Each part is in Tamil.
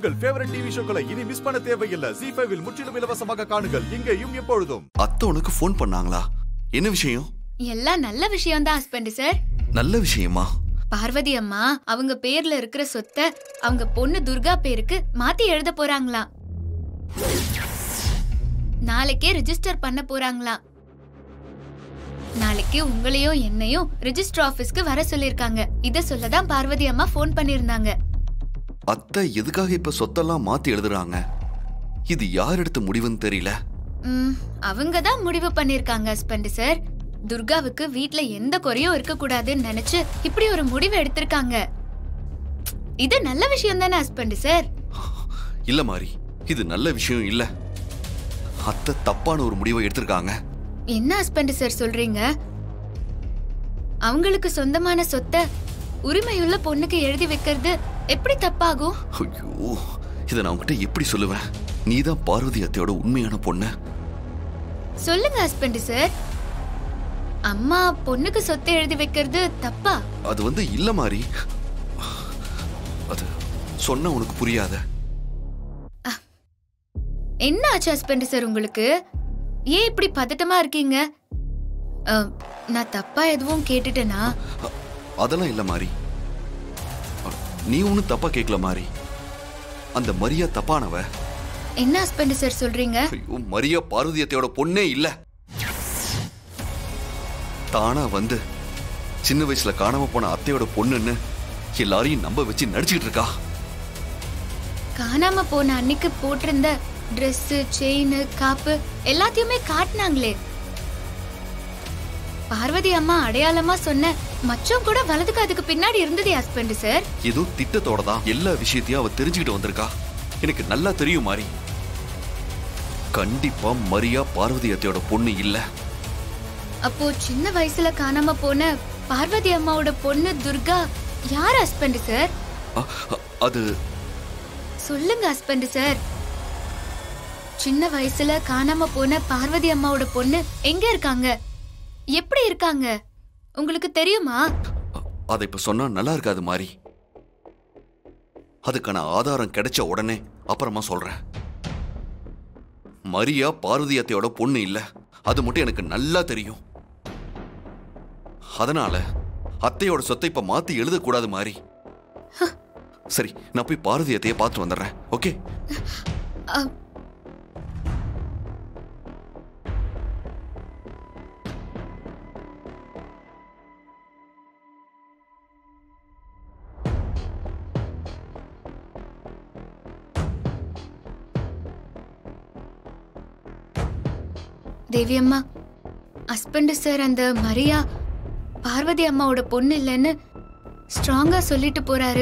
உங்கள் ஃபேவரட் டிவி ஷோக்களை இனி மிஸ் பண்ண தேவையில்லை ஜி ஃபைவில் முற்றிலும் இலவசமாக காணுங்கள் இங்கேயும் எப்பொழுதும் அத்தை உனக்கு ஃபோன் பண்ணாங்களா என்ன விஷயம் எல்லாம் நல்ல விஷயம் தான் ஹஸ்பண்ட் சார் நல்ல விஷயமா பார்வதி அம்மா அவங்க பேர்ல இருக்கிற சொத்தை அவங்க பொண்ணு துர்கா பேருக்கு மாத்தி எழுத போறாங்களாம் நாளைக்கே ரெஜிஸ்டர் பண்ண போறாங்களாம் நாளைக்கு உங்களையும் என்னையும் ரெஜிஸ்டர் ஆபீஸ்க்கு வர சொல்லிருக்காங்க இத சொல்லதான் பார்வதி அம்மா ஃபோன் பண்ணிருந்தாங்க அத்தை எதுக்காக இப்ப சொத்தெல்லாம் மாத்தி எழுதுறாங்க இது யார் எடுத்த முடிவுன்னு தெரியல ம், அவங்க தான் முடிவு பண்ணிருக்காங்க ஹஸ்பண்ட் சார் துர்காவுக்கு வீட்ல எந்த குறையும் இருக்க கூடாதுன்னு நினைச்சு இப்படி ஒரு முடிவு எடுத்திருக்காங்க இது நல்ல விஷயம் தானே ஹஸ்பண்ட் சார் இல்ல மாறி இது நல்ல விஷயம் இல்ல அத்தை தப்பான ஒரு முடிவை எடுத்திருக்காங்க என்ன ஹஸ்பண்ட் சார் சொல்றீங்க அவங்களுக்கு சொந்தமான சொத்தை உரிமையுள்ள பொண்ணுக்கு எழுதி வைக்கிறது எப்படி தப்பாகும் ஐயோ இதை நான் உன்கிட்ட எப்படி சொல்லுவேன் நீதான் பார்வதி அத்தையோட உண்மையான பொண்ணு சொல்லுங்க ஹஸ்பண்ட் சார் அம்மா பொண்ணுக்கு சொத்தை எழுதி வைக்கிறது தப்பா அது வந்து இல்ல மாறி அது சொன்னா உனக்கு புரியாத என்ன ஆச்சு ஹஸ்பண்ட் சார் உங்களுக்கு ஏன் இப்படி பதட்டமா இருக்கீங்க அஹ், நான் தப்பா எதுவும் கேட்டுட்டேனா அ- அதெல்லாம் இல்ல மாறி அ, நீ ஒன்னும் தப்பா கேட்கல மாறி அந்த மரியா தப்பானவ என்ன ஹஸ்பண்ட் சார் சொல்றீங்க ஐயோ மரியா பார்வதி அத்தையோட பொண்ணே இல்ல தானா வந்து சின்ன வயசுல காணாம போன அத்தையோட பொண்ணுன்னு எல்லாரையும் நம்ப வச்சு நடிச்சுக்கிட்டு இருக்கா காணாம போன அன்னைக்கு போட்டிருந்த Dress செயின் காப்பு எல்லாத்தையுமே காட்டினாங்களே பார்வதி அம்மா அடையாளமா சொன்ன மச்சம் கூட வலது காதுக்கு பின்னாடி இருந்தது ஹஸ்பண்ட் சார் ஏதோ திட்டத்தோட தான் எல்லா விஷயத்தையும் அவ தெரிஞ்சுக்கிட்டு வந்திருக்கா எனக்கு நல்லா தெரியும் மாறி கண்டிப்பா மரியா பார்வதி அத்தையோட பொண்ணு இல்ல அப்போ சின்ன வயசுல காணாம போன பார்வதி அம்மாவோட பொண்ணு துர்கா யார் ஹஸ்பண்ட் சார் அ- அ- அது சொல்லுங்க ஹஸ்பண்ட் சார் சின்ன வயசுல காணாம போன பார்வதி அம்மாவோட பொண்ணு எங்க இருக்காங்க எப்படி இருக்காங்க உங்களுக்கு தெரியுமா அ- அதை இப்ப சொன்னா நல்லா இருக்காது மாறி அதுக்கான ஆதாரம் கிடைச்ச உடனே அப்புறமா சொல்றேன் மரியா பார்வதி அத்தையோட பொண்ணு இல்ல அது மட்டும் எனக்கு நல்லா தெரியும் அதனால அத்தையோட சொத்தை இப்ப மாத்தி எழுதக்கூடாது மாறி சரி நான் போய் பார்வதி அத்தையை பார்த்து வந்துடுறேன் ஓகே அ, தேவி அம்மா ஹஸ்பண்ட் சார் அந்த மரியா பார்வதி அம்மாவோட பொண்ணு இல்லைன்னு ஸ்ட்ராங்கா சொல்லிட்டு போறாரு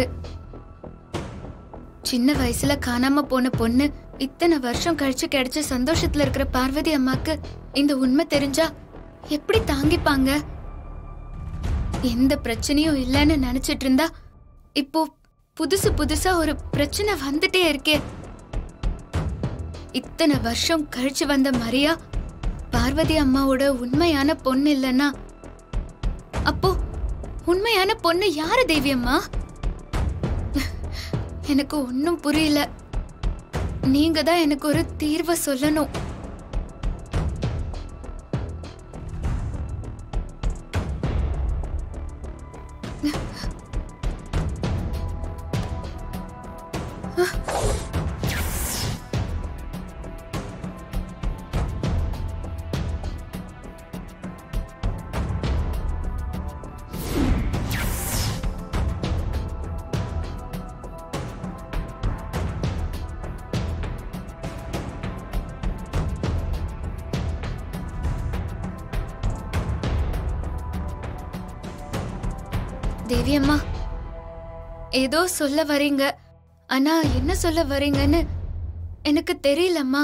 சின்ன வயசுல காணாம போன பொண்ணு இத்தனை வருஷம் கழிச்சு கிடைச்ச சந்தோஷத்துல இருக்கிற பார்வதி அம்மாக்கு இந்த உண்மை தெரிஞ்சா எப்படி தாங்கிப்பாங்க எந்த பிரச்சனையும் இல்லைன்னு நினைச்சிட்டு இருந்தா இப்போ புதுசு புதுசா ஒரு பிரச்சனை வந்துட்டே இருக்கே இத்தனை வருஷம் கழிச்சு வந்த மரியா பார்வதி அம்மாவோட உண்மையான பொண்ணு இல்லைன்னா அப்போ உண்மையான பொண்ணு யாரு தேவி அம்மா எனக்கு ஒன்றும் புரியல நீங்க தான் எனக்கு ஒரு தீர்வை சொல்லணும் தேவி அம்மா ஏதோ சொல்ல வரீங்க ஆனா என்ன சொல்ல வரீங்கன்னு எனக்கு தெரியலம்மா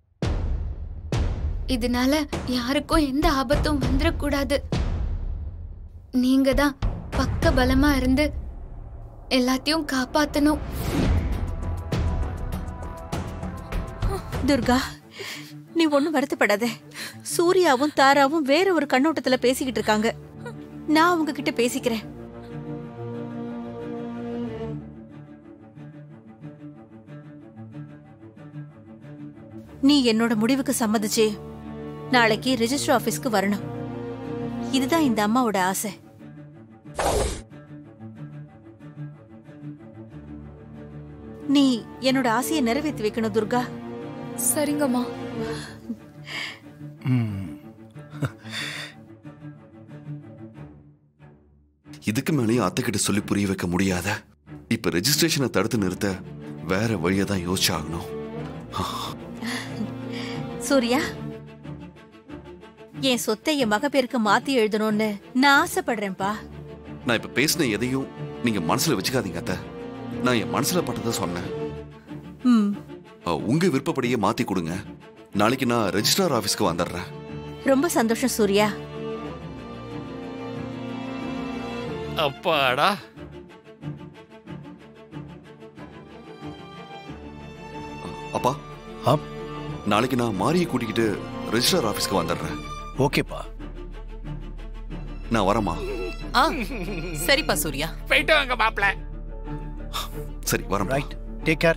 இதனால யாருக்கும் எந்த ஆபத்தும் வந்துடக்கூடாது நீங்க தான் பக்க பலமா இருந்து எல்லாத்தையும் காப்பாத்தணும் துர்கா நீ ஒன்னும் வருத்தப்படாத சூர்யாவும் தாராவும் வேற ஒரு கண்ணோட்டத்துல பேசிக்கிட்டு இருக்காங்க நான் அவங்க கிட்ட பேசிக்கிறேன் நீ என்னோட முடிவுக்கு சம்மதிச்சு நாளைக்கு ரெஜிஸ்டர் ஆபீஸ்க்கு வரணும் இதுதான் இந்த அம்மாவோட ஆசை நீ என்னோட ஆசையை நிறைவேற்றி வைக்கணும் துர்கா சரிங்கம்மா இதுக்கு மேலேயும் அத்தை கிட்ட சொல்லி புரிய வைக்க முடியாத இப்ப ரெஜிஸ்ட்ரேஷனை தடுத்து நிறுத்த வேற வழியை தான் யோசிச்சாகணும் சூர்யா என் சொத்தை என் மக பேருக்கு மாத்தி எழுதணும்னு நான் ஆசைப்படுறேன்ப்பா நான் இப்ப பேசின எதையும் நீங்க மனசுல வச்சுக்காதீங்க அத்தை நான் என் மனசுல பட்டதை சொன்னேன் ம் அஹ், உங்க விருப்பப்படியே மாத்தி கொடுங்க நாளைக்கு நான் ரெஜிஸ்ட்ரார் ஆபீஸ்க்கு வந்துடுறேன் ரொம்ப சந்தோஷம் சூர்யா அப்பாடா அப்பா ஆப். நாளைக்கு நான் மாரியை கூட்டிக்கிட்டு ரெஜிஸ்ட்ரார் ஆபீஸ்க்கு வந்துடுறேன் ஓகேப்பா நான் வரேம்மா ஆ சரிப்பா சூர்யா போயிட்டு வாங்க மாப்ள சரி வரேன் ரைட் டேக் கேர்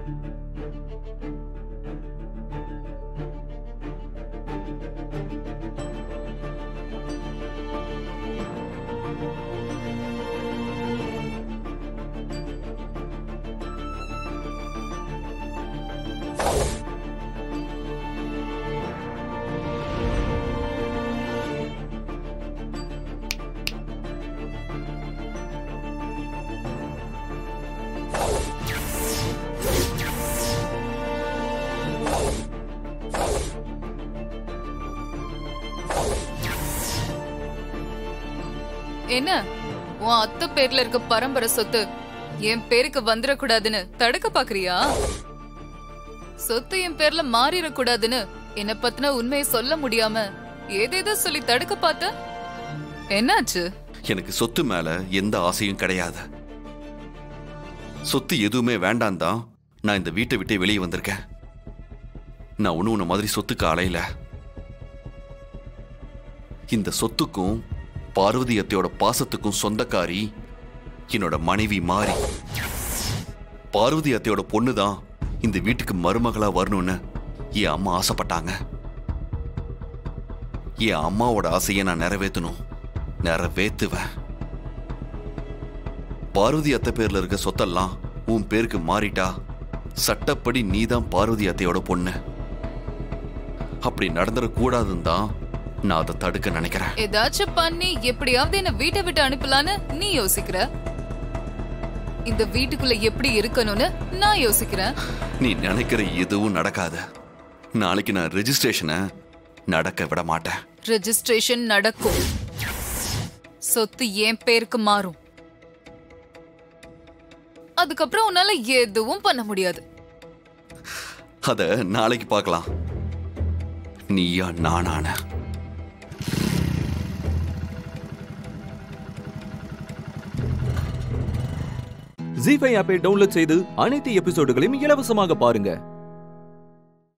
என்ன உன் அத்தை பேர்ல இருக்க பரம்பரை சொத்து என் பேருக்கு வந்துடக்கூடாதுன்னு தடுக்க பாக்குறியா சொத்து என் பேர்ல மாறிடக்கூடாதுன்னு என்ன பத்தின உண்மையை சொல்ல முடியாம ஏதேதோ சொல்லி தடுக்க பார்த்த என்னாச்சு எனக்கு சொத்து மேல எந்த ஆசையும் கிடையாது சொத்து எதுவுமே வேண்டாம் தான் நான் இந்த வீட்டை விட்டே வெளியே வந்திருக்கேன் நான் ஒண்ணு உன்ன மாதிரி சொத்துக்கு அலையல இந்த சொத்துக்கும் பார்வதி அத்தையோட பாசத்துக்கும் சொந்தக்காரி என்னோட மனைவி மாறி பார்வதி அத்தையோட பொண்ணு தான் இந்த வீட்டுக்கு மருமகளா வரணும்னு என் அம்மா ஆசைப்பட்டாங்க என் அம்மாவோட ஆசையை நான் நிறைவேற்றணும் நிறைவேத்துவேன் பார்வதி அத்தை பேர்ல இருக்க சொத்தெல்லாம் உன் பேருக்கு மாறிட்டா சட்டப்படி நீதான் பார்வதி அத்தையோட பொண்ணு அப்படி நடந்துடக்கூடாதுன்னு தான் நான் அதை தடுக்க நினைக்கிறேன் ஏதாச்சும் பண்ணி எப்படியாவது என்ன வீட்டை விட்டு அனுப்பலான்னு நீ யோசிக்கிற இந்த வீட்டுக்குள்ள எப்படி இருக்கணும்னு நான் யோசிக்கிறேன் நீ நினைக்கிற எதுவும் நடக்காது நாளைக்கு நான் ரெஜிஸ்ட்ரேஷனை நடக்க விட மாட்டேன் ரெஜிஸ்ட்ரேஷன் நடக்கும் சொத்து என் பேருக்கு மாறும் அதுக்கப்புறம் உன்னால எதுவும் பண்ண முடியாது அத நாளைக்கு பார்க்கலாம் நீயா நானான ஜி ஃபைவ் ஆப்பை டவுன்லோட் செய்து அனைத்து எபிசோடுகளையும் இலவசமாக பாருங்க